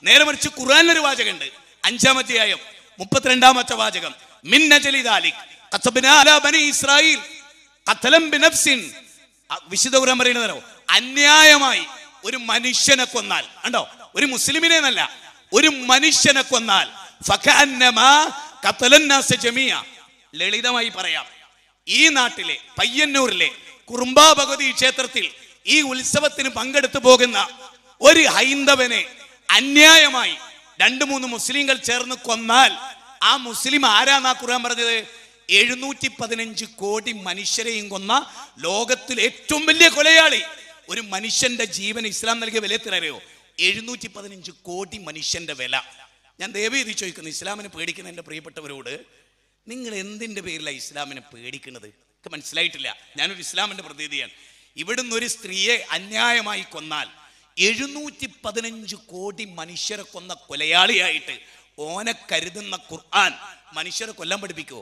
നേരെ മറിച്ച് ഖുർആനിലൊരു വാചകമുണ്ട് അഞ്ചാമധ്യായം മുപ്പത്തിരണ്ടാമത്തെ വാചകം മിന്നജലി ദാലിക് ഖത്തബ്നാ അലാ ബനി ഇസ്രായീൽ ഖത്തലം ബിനഫ്സിൻ അ- വിശുദ്ധ ഖുർആൻ പറയുന്നതോ അന്യായമായി ഒരു മനുഷ്യനെ കൊന്നാൽ കണ്ടോ ഒരു മുസ്ലിമിനെ എന്നല്ല ഒരു മനുഷ്യനെ കൊന്നാൽ ഫകഅന്നമാ ഖത്തലന്നാസ ജമിയ ലളിതമായി പറയാം ഈ നാട്ടിലെ പയ്യന്നൂരിലെ കുറുമ്പാ ഭഗവതി ക്ഷേത്രത്തിൽ ഈ ഉത്സവത്തിന് പങ്കെടുത്തു പോകുന്ന ഒരു ഹൈന്ദവനെ അന്യായമായി രണ്ട് മൂന്ന് മുസ്ലിങ്ങൾ ചേർന്ന് കൊന്നാൽ ആ മുസ്ലിം ആരാന്നാ ഖുർആൻ പറഞ്ഞത് എഴുന്നൂറ്റി പതിനഞ്ച് കോടി മനുഷ്യരെയും കൊന്ന ലോകത്തിലെ ഏറ്റവും വലിയ കൊലയാളി ഒരു മനുഷ്യന്റെ ജീവൻ ഇസ്ലാം നൽകിയ വില എത്രയോ എഴുന്നൂറ്റി പതിനഞ്ച് കോടി മനുഷ്യന്റെ വില ഞാൻ ദയവേദി ചോദിക്കുന്നു ഇസ്ലാമിനെ പേടിക്കുന്ന എൻ്റെ പ്രിയപ്പെട്ടവരോട് നിങ്ങൾ എന്തിന്റെ പേരിലാണ് ഇസ്ലാമിനെ പേടിക്കുന്നത് എനിക്ക് മനസ്സിലായിട്ടില്ല ഞാനൊരു ഇസ്ലാമിന്റെ പ്രതിനിധിയാണ് ഇവിടുന്ന് ഒരു സ്ത്രീയെ അന്യായമായി കൊന്നാൽ എഴുന്നൂറ്റി പതിനഞ്ച് കോടി മനുഷ്യരെ കൊന്ന കൊലയാളിയായിട്ട് ഓനെ കരുതുന്ന ഖുർആൻ മനുഷ്യരെ കൊല്ലാൻ പഠിപ്പിക്കുമോ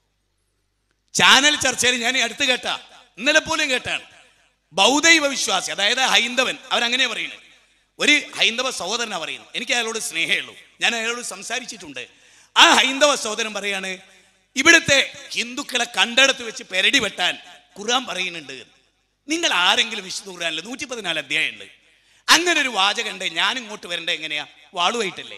ചാനൽ ചർച്ചയിൽ ഞാൻ ഈ അടുത്ത് കേട്ട ഇന്നലെ പോലും കേട്ടാണ് ബൗദ്ധൈവ വിശ്വാസി അതായത് ഹൈന്ദവൻ അവരങ്ങനെ പറയുന്നത് ഒരു ഹൈന്ദവ സഹോദരനാ പറയുന്നത് എനിക്ക് അയാളോട് സ്നേഹമേ ഉള്ളൂ ഞാൻ അയാളോട് സംസാരിച്ചിട്ടുണ്ട് ആ ഹൈന്ദവ സഹോദരൻ പറയാണ് ഇവിടുത്തെ ഹിന്ദുക്കളെ കണ്ടെടുത്ത് വെച്ച് പെരടി വെട്ടാൻ ഖുർആൻ പറയുന്നുണ്ട് നിങ്ങൾ ആരെങ്കിലും വിശുദ്ധ ഖുർആനിൽ നൂറ്റി പതിനാല് അധ്യായമുണ്ട് അങ്ങനെ ഒരു വാചകമുണ്ട് ഞാൻ ഇങ്ങോട്ട് വരേണ്ടത് എങ്ങനെയാ വാളുമായിട്ടല്ലേ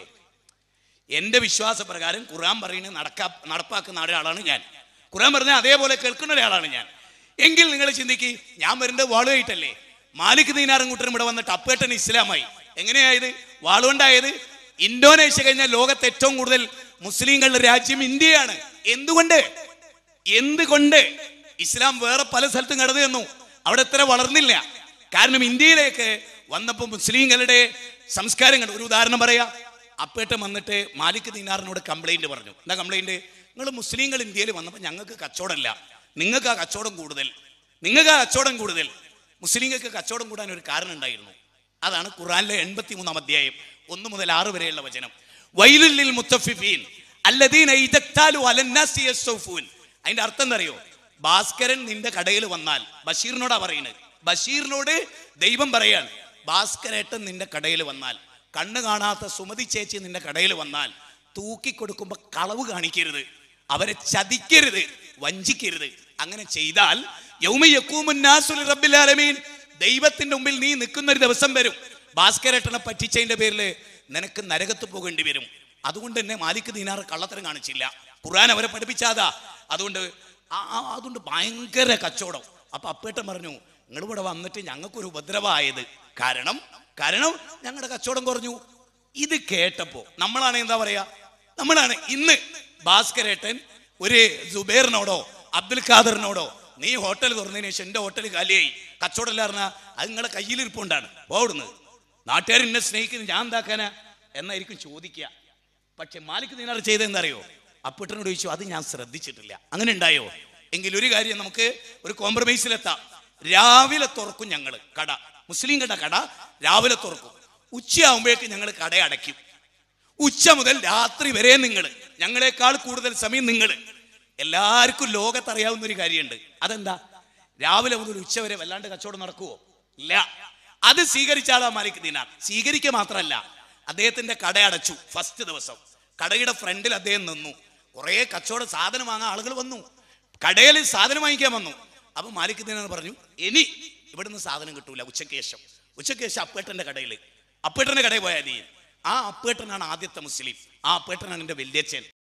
എന്റെ വിശ്വാസപ്രകാരം ഖുർആൻ പറയുന്നത് നടക്കാ നടപ്പാക്കുന്ന ഒരാളാണ് ഞാൻ ഖുർആൻ പറഞ്ഞാൽ അതേപോലെ കേൾക്കുന്ന ഒരാളാണ് ഞാൻ എങ്കിൽ നിങ്ങൾ ചിന്തിക്ക് ഞാൻ വരുന്നത് വാളുമായിട്ടല്ലേ മാലിക് ദീനാറും കൂട്ടരും ഇവിടെ വന്നിട്ട് അപ്പേട്ടൻ ഇസ്ലാമായി എങ്ങനെയായത് വാളുകൊണ്ടായത് ഇന്തോനേഷ്യ കഴിഞ്ഞാൽ ലോകത്ത് ഏറ്റവും കൂടുതൽ മുസ്ലിങ്ങളുടെ രാജ്യം ഇന്ത്യയാണ് എന്തുകൊണ്ട് എന്തുകൊണ്ട് ഇസ്ലാം വേറെ പല സ്ഥലത്തും കടന്നു തന്നു അവിടെ എത്ര വളർന്നില്ല കാരണം ഇന്ത്യയിലേക്ക് വന്നപ്പോൾ മുസ്ലിങ്ങളുടെ സംസ്കാരം കണ്ടു ഒരു ഉദാഹരണം പറയാ അപ്പേട്ടൻ വന്നിട്ട് മാലിക് ദീനാറിനോട് കംപ്ലൈന്റ് പറഞ്ഞു എന്താ കംപ്ലൈന്റ് നിങ്ങൾ മുസ്ലിങ്ങൾ ഇന്ത്യയിൽ വന്നപ്പോൾ ഞങ്ങൾക്ക് കച്ചവടമല്ല നിങ്ങൾക്ക് ആ കച്ചവടം കൂടുതൽ നിങ്ങൾക്ക് ആ കച്ചവടം കൂടുതൽ മുസ്ലിങ്ങൾക്ക് കച്ചവടം കൂടാൻ ഒരു കാരണം ഉണ്ടായിരുന്നു അതാണ് ഖുറാനിലെ എൺപത്തി മൂന്നാം അധ്യായം ഒന്ന് മുതൽ ആറ് വരെയുള്ള വചനം വൈലുല്ലിൽ മുത്തഫിഫീൻ അല്ലദീന ഇദക്താലു അലന്നാസി യസ്സൗഫൂൻ അതിന്റെ അർത്ഥം എന്താ അറിയോ ഭാസ്കരൻ നിന്റെ കടയിൽ വന്നാൽ ബഷീറിനോടാ പറയുന്നത് ബഷീറിനോട് ദൈവം പറയാണ് ഭാസ്കരേട്ടൻ നിന്റെ കടയിൽ വന്നാൽ കണ്ണ് കാണാത്ത സുമതി ചേച്ചി നിന്റെ കടയിൽ വന്നാൽ തൂക്കിക്കൊടുക്കുമ്പോ കളവ് കാണിക്കരുത് അവരെ ചതിക്കരുത് വഞ്ചിക്കരുത് അങ്ങനെ ചെയ്താൽ യൗമ യക്കൂമുൻ നാസു ലിറബ്ബിൽ ആലമീൻ ദൈവത്തിന്റെ മുമ്പിൽ നീ നിൽക്കുന്ന ഒരു ദിവസം വരും ഭാസ്കരേട്ടനെ പറ്റിച്ചതിന്റെ പേരിൽ നിനക്ക് നരകത്ത് പോകേണ്ടി വരും അതുകൊണ്ട് തന്നെ മാലിക് ദീനാർ കള്ളത്തരം കാണിച്ചില്ല ഖുർആൻ അവരെ പഠിപ്പിച്ചാതാ അതുകൊണ്ട് ആ- ആ- അതുകൊണ്ട് ഭയങ്കര കച്ചവടം അപ്പൊ അപ്പേട്ടൻ പറഞ്ഞു നിങ്ങൾ ഇവിടെ വന്നിട്ട് ഞങ്ങൾക്കൊരു ഉപദ്രവമായത് കാരണം കാരണം ഞങ്ങളുടെ കച്ചവടം കുറഞ്ഞു ഇത് കേട്ടപ്പോ നമ്മളാണ് എന്താ പറയാ നമ്മളാണ് ഇന്ന് ഭാസ്കരേട്ടൻ ഒരു ജുബേറിനോടോ അബ്ദുൽ ഖാദറിനോടോ നീ ഹോട്ടൽ തുറന്നതിന് ശേഷം എന്റെ ഹോട്ടൽ കാലിയായി കച്ചവടം പറഞ്ഞാൽ അത് നിങ്ങളെ കയ്യിലിരിപ്പുണ്ടാണ് പോടുന്നത് നാട്ടുകാർ എന്നെ സ്നേഹിക്കുന്നത് ഞാൻ എന്താക്കാനാ എന്നായിരിക്കും ചോദിക്കുക പക്ഷെ മാലിക് ദീനാർ ചെയ്തത് എന്താ അറിയോ അപ്പുട്ടനോട് ചോദിച്ചു അത് ഞാൻ ശ്രദ്ധിച്ചിട്ടില്ല അങ്ങനെ ഉണ്ടായോ എങ്കിൽ ഒരു കാര്യം നമുക്ക് ഒരു കോംപ്രമൈസിലെത്താം രാവിലെ തുറക്കും ഞങ്ങൾ കട മുസ്ലിം കട കട രാവിലെ തുറക്കും ഉച്ചയാകുമ്പോഴേക്ക് ഞങ്ങൾ കട അടയ്ക്കും ഉച്ച മുതൽ രാത്രി വരെ നിങ്ങൾ ഞങ്ങളെക്കാൾ കൂടുതൽ സമയം നിങ്ങൾ എല്ലാവർക്കും ലോകത്തറിയാവുന്ന ഒരു കാര്യമുണ്ട് അതെന്താ രാവിലെ മുതൽ ഉച്ച വരെ വല്ലാണ്ട് കച്ചവടം നടക്കുവോ ഇല്ല അത് സ്വീകരിച്ച ആളാ മാലിക് ദീനാർ സ്വീകരിക്കുക മാത്രമല്ല അദ്ദേഹത്തിന്റെ കട അടച്ചു ഫസ്റ്റ് ദിവസം കടയുടെ ഫ്രണ്ടിൽ അദ്ദേഹം നിന്നു കുറെ കച്ചവട സാധനം വാങ്ങാൻ ആളുകൾ വന്നു കടയിൽ സാധനം വാങ്ങിക്കാൻ വന്നു അപ്പൊ മാലിക് ദീനാർ പറഞ്ഞു ഇനി ഇവിടുന്ന് സാധനം കിട്ടൂല ഉച്ചയ്ക്ക് ശേഷം ഉച്ചയ്ക്ക് ശേഷം അപ്പേട്ടന്റെ കടയിൽ അപ്പേട്ടന്റെ കടയിൽ പോയാൽ മതി ആ അപ്പേട്ടനാണ് ആദ്യത്തെ മുസ്ലിം ആ അപ്പേട്ടനാണ് എന്റെ വല്യച്ഛൻ